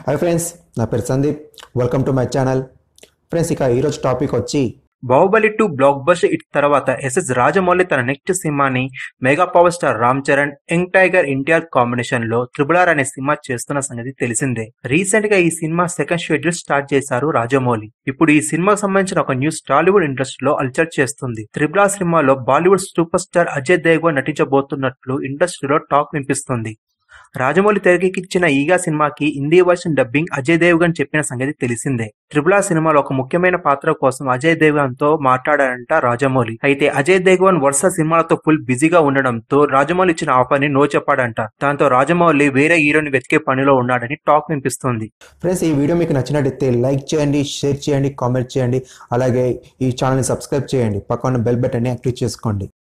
hi friends నా పేరు Sandeep welcome to my channel friends ఇక ఈరోజు టాపిక్ వచ్చి Baahubali two blockbuster hit తర్వాత ఎస్ఎస్ రాజమౌళి తన నెక్స్ట్ సినిమాని mega power star Ram Charan young tiger NTR combination లో త్రిబుల్ ఆర్ అనే సినిమా చేస్తున్న సంగతి తెలిసిందే రీసెంట్ గా ఈ సినిమా సెకండ్ షెడ్యూల్ స్టార్ట్ చేశారు రాజమౌళి ఇప్పుడు ఈ సినిమాకు సంబంధించిన ఒక న్యూస్ టాలీవుడ్ ఇండస్ట్రీలో అల్చర్ చేస్తుంది త్రిబుల్ ఆర్ సినిమాలో Bollywood super star Ajay Devgn నటించబోతున్నట్లు ఇండస్ట్రీలో టాక్ వినిపిస్తుంది రాజమౌళి తెరకెక్కించిన ఈగా సినిమాకి హిందీ వర్షన్ డబ్బింగ్ అజయ్ దేవ్గన్ చెప్పిన సంగతి తెలిసిందే త్రిపుల సినిమాలో ఒక ముఖ్యమైన పాత్ర కోసం అజయ్ దేవ్గన్ తో మాట్లాడారంట రాజమౌళి అయితే అజయ్ దేవ్గన్ వరుస సినిమాలతో ఫుల్ బిజీగా ఉండడంతో రాజమౌళి ఇచ్చిన ఆఫర్ ని నో చెప్పాడంట దాంతో రాజమౌళి వేరే హీరోని వెతికే పనిలో ఉన్నాడని టాక్ వినిపిస్తుంది ఫ్రెండ్స్ ఈ వీడియో మీకు నచ్చినట్టయితే లైక్ చేయండి షేర్ చేయండి కామెంట్ చేయండి అలాగే ఈ ఛానల్ని సబ్స్క్రైబ్ చేయండి పక్కన బెల్ బటన్ని యాక్టివ్ చేసుకోండి